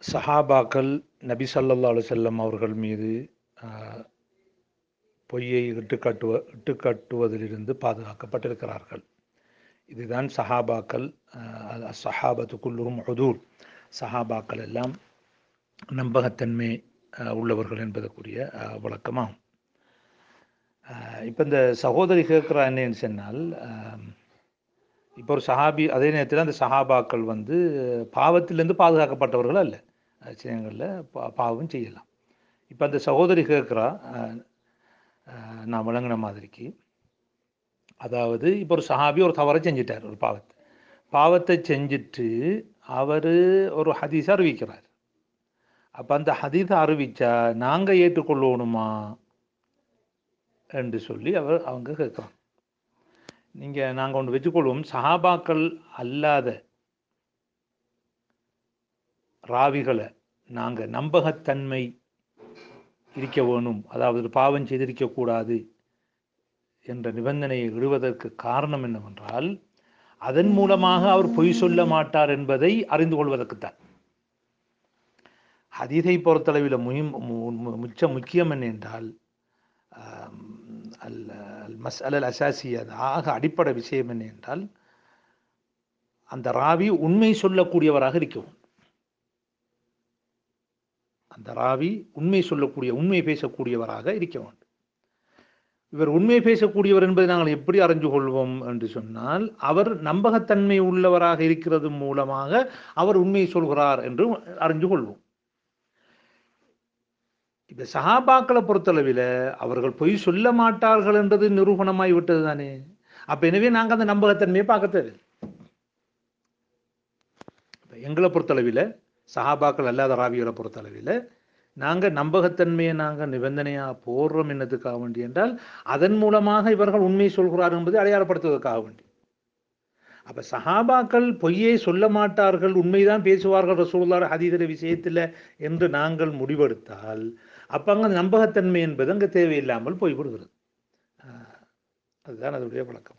சஹாபாக்கள் நபி ஸல்லல்லாஹு அலைஹி வஸல்லம் அவர்கள் மீது ஆஹ், பொய்யை இட்டுக்கட்டுவ இட்டுக்கட்டுவதிலிருந்து பாதுகாக்கப்பட்டிருக்கிறார்கள் இதுதான் சஹாபாக்கள் ஆஹ், சஹாபத்து குல்லுரும் உதூல் சஹாபாக்கள் எல்லாம் நம்பகத்தன்மை ஆஹ், உள்ளவர்கள் என்பதற்குரிய ஆஹ், விளக்கமாகும் இப்போ இந்த சகோதரி கேட்குறா என்னன்னு சொன்னால் ஆஹ், இப்போ ஒரு சஹாபி அதே நேரத்தில் அந்த சஹாபாக்கள் வந்து பாவத்திலிருந்து பாதுகாக்கப்பட்டவர்கள் அல்ல விஷயங்களில் பா பாவம் செய்யலாம் இப்போ அந்த சகோதரி கேட்குறா நான் விளங்கின மாதிரிக்கு அதாவது இப்போ ஒரு சஹாபி ஒரு தவறை செஞ்சிட்டார் ஒரு பாவத்தை பாவத்தை செஞ்சுட்டு அவர் ஒரு ஹதீஸை அறிவிக்கிறார் அப்போ அந்த ஹதீஸை அறிவிச்சா நாங்கள் ஏற்றுக்கொள்ளணுமா என்று சொல்லி அவர் அவங்க கேட்குறாங்க நீங்கள் நாங்கள் ஒன்று வச்சுக்கொள்வோம் சஹாபாக்கள் அல்லாத ராவிகளை நாங்கள் நம்பகத்தன்மை இருக்க வேணும் அதாவது பாவம் செய்திருக்கக்கூடாது என்ற நிபந்தனையை இடுவதற்கு காரணம் என்னவென்றால் அதன் மூலமாக அவர் பொய் சொல்ல மாட்டார் என்பதை அறிந்து கொள்வதற்குத்தான் ஹதீஸை பொறுத்தளவில் முயும் முச்ச முக்கியம் என்ன என்றால் ஆம், அல் அல் மஸ் அல் அசாசிய அது ஆக அடிப்படை விஷயம் என்ன என்றால் அந்த ராவி உண்மை சொல்லக்கூடியவராக இருக்கவும் அந்த ராவி உண்மை சொல்லக்கூடிய உண்மை பேசக்கூடியவராக இருக்க வேண்டும் இவர் உண்மை பேசக்கூடியவர் என்பதை நாங்கள் எப்படி அறிஞ்சு கொள்வோம் என்று சொன்னால் அவர் நம்பகத்தன்மை உள்ளவராக இருக்கிறது மூலமாக அவர் உண்மை சொல்கிறார் என்று அறிஞ்சு கொள்வோம் இப்ப சஹாபாக்களை பொறுத்தளவில் அவர்கள் பொய் சொல்ல மாட்டார்கள் என்றது நிரூபணமாய் விட்டது தானே அப்ப எனவே நாங்கள் அந்த நம்பகத்தன்மையை பார்க்க தேவை இப்ப எங்களை பொறுத்தளவில் சஹாபாக்கள் அல்லாத ராவிகளை பொறுத்தளவில் நாங்கள் நம்பகத்தன்மையை நாங்கள் நிபந்தனையாக போடுறோம் என்னதுக்காக வேண்டி என்றால் அதன் மூலமாக இவர்கள் உண்மை சொல்கிறார் என்பதை அடையாளப்படுத்துவதற்காக வேண்டி அப்ப சஹாபாக்கள் பொய்யை சொல்ல மாட்டார்கள் உண்மைதான் பேசுவார்கள் ரசூலுல்லாஹ் ஹதீதர விஷயத்தில் என்று நாங்கள் முடிவெடுத்தால் அப்ப அங்க நம்பகத்தன்மை என்பது அங்கே தேவையில்லாமல் போய்விடுகிறது ஆஹ் அதுதான் அதனுடைய பழக்கம்